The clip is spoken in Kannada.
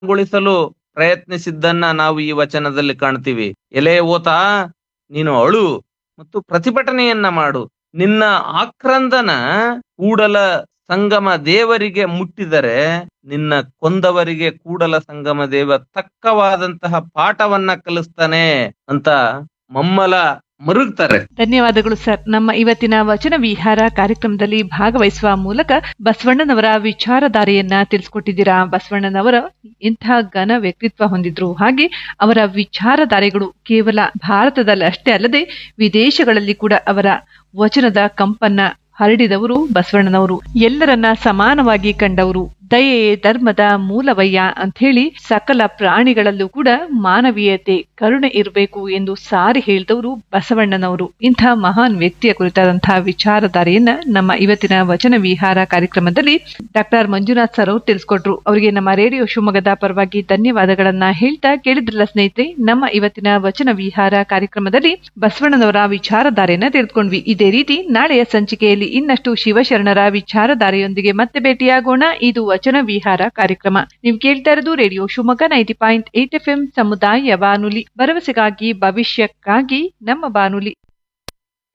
ಗೊಳಿಸಲು ಪ್ರಯತ್ನಿಸಿದ್ದನ್ನ ನಾವು ಈ ವಚನದಲ್ಲಿ ಕಾಣ್ತೀವಿ ಎಲೆ ಓತ ನೀನು ಅಳು ಮತ್ತು ಪ್ರತಿಭಟನೆಯನ್ನ ಮಾಡು ನಿನ್ನ ಆಕ್ರಂದನ ಕೂಡಲ ಸಂಗಮ ದೇವರಿಗೆ ಮುಟ್ಟಿದರೆ ನಿನ್ನ ಕೊಂದವರಿಗೆ ಕೂಡಲ ಸಂಗಮ ದೇವ ತಕ್ಕವಾದಂತಹ ಪಾಠವನ್ನ ಕಲಿಸ್ತಾನೆ ಅಂತ ಮಮ್ಮಲ ಮರುಗ್ತಾರೆ ಧನ್ಯವಾದಗಳು ಸರ್ ನಮ್ಮ ಇವತ್ತಿನ ವಚನ ವಿಹಾರ ಕಾರ್ಯಕ್ರಮದಲ್ಲಿ ಭಾಗವಹಿಸುವ ಮೂಲಕ ಬಸವಣ್ಣನವರ ವಿಚಾರಧಾರೆಯನ್ನ ತಿಳಿಸ್ಕೊಟ್ಟಿದ್ದೀರಾ ಬಸವಣ್ಣನವರ ಇಂಥ ಘನ ವ್ಯಕ್ತಿತ್ವ ಹೊಂದಿದ್ರು ಹಾಗೆ ಅವರ ವಿಚಾರಧಾರೆಗಳು ಕೇವಲ ಭಾರತದಲ್ಲಿ ಅಷ್ಟೇ ಅಲ್ಲದೆ ವಿದೇಶಗಳಲ್ಲಿ ಕೂಡ ಅವರ ವಚನದ ಕಂಪನ್ನ ಹರಡಿದವರು ಬಸವಣ್ಣನವರು ಎಲ್ಲರನ್ನ ಸಮಾನವಾಗಿ ಕಂಡವರು ದಯೆಯೇ ಧರ್ಮದ ಮೂಲವಯ್ಯ ಅಂತ ಹೇಳಿ ಸಕಲ ಪ್ರಾಣಿಗಳಲ್ಲೂ ಕೂಡ ಮಾನವೀಯತೆ ಕರುಣೆ ಇರಬೇಕು ಎಂದು ಸಾರಿ ಹೇಳಿದವರು ಬಸವಣ್ಣನವರು ಇಂಥ ಮಹಾನ್ ವ್ಯಕ್ತಿಯ ಕುರಿತಾದಂತಹ ವಿಚಾರಧಾರೆಯನ್ನ ನಮ್ಮ ಇವತ್ತಿನ ವಚನ ವಿಹಾರ ಕಾರ್ಯಕ್ರಮದಲ್ಲಿ ಡಾಕ್ಟರ್ ಮಂಜುನಾಥ್ ಸರ್ ಅವರು ತಿಳಿಸ್ಕೊಟ್ರು ಅವರಿಗೆ ನಮ್ಮ ರೇಡಿಯೋ ಶಿವಮೊಗ್ಗದ ಪರವಾಗಿ ಧನ್ಯವಾದಗಳನ್ನ ಹೇಳ್ತಾ ಕೇಳಿದ್ರಲ್ಲ ಸ್ನೇಹಿತರೆ ನಮ್ಮ ಇವತ್ತಿನ ವಚನ ವಿಹಾರ ಕಾರ್ಯಕ್ರಮದಲ್ಲಿ ಬಸವಣ್ಣನವರ ವಿಚಾರಧಾರೆಯನ್ನ ತಿಳಿದುಕೊಂಡ್ವಿ ಇದೇ ರೀತಿ ನಾಳೆಯ ಸಂಚಿಕೆಯಲ್ಲಿ ಇನ್ನಷ್ಟು ಶಿವಶರಣರ ವಿಚಾರಧಾರೆಯೊಂದಿಗೆ ಮತ್ತೆ ಭೇಟಿಯಾಗೋಣ ಇದು ವಚನ ವಿಹಾರ ಕಾರ್ಯಕ್ರಮ ನೀವು ಕೇಳ್ತಾ ಇರೋದು radio Shivamogga ninety point eight F M ಸಮುದಾಯ ಬಾನುಲಿ ಭರವಸೆಗಾಗಿ ಭವಿಷ್ಯಕ್ಕಾಗಿ ನಮ್ಮ ಬಾನುಲಿ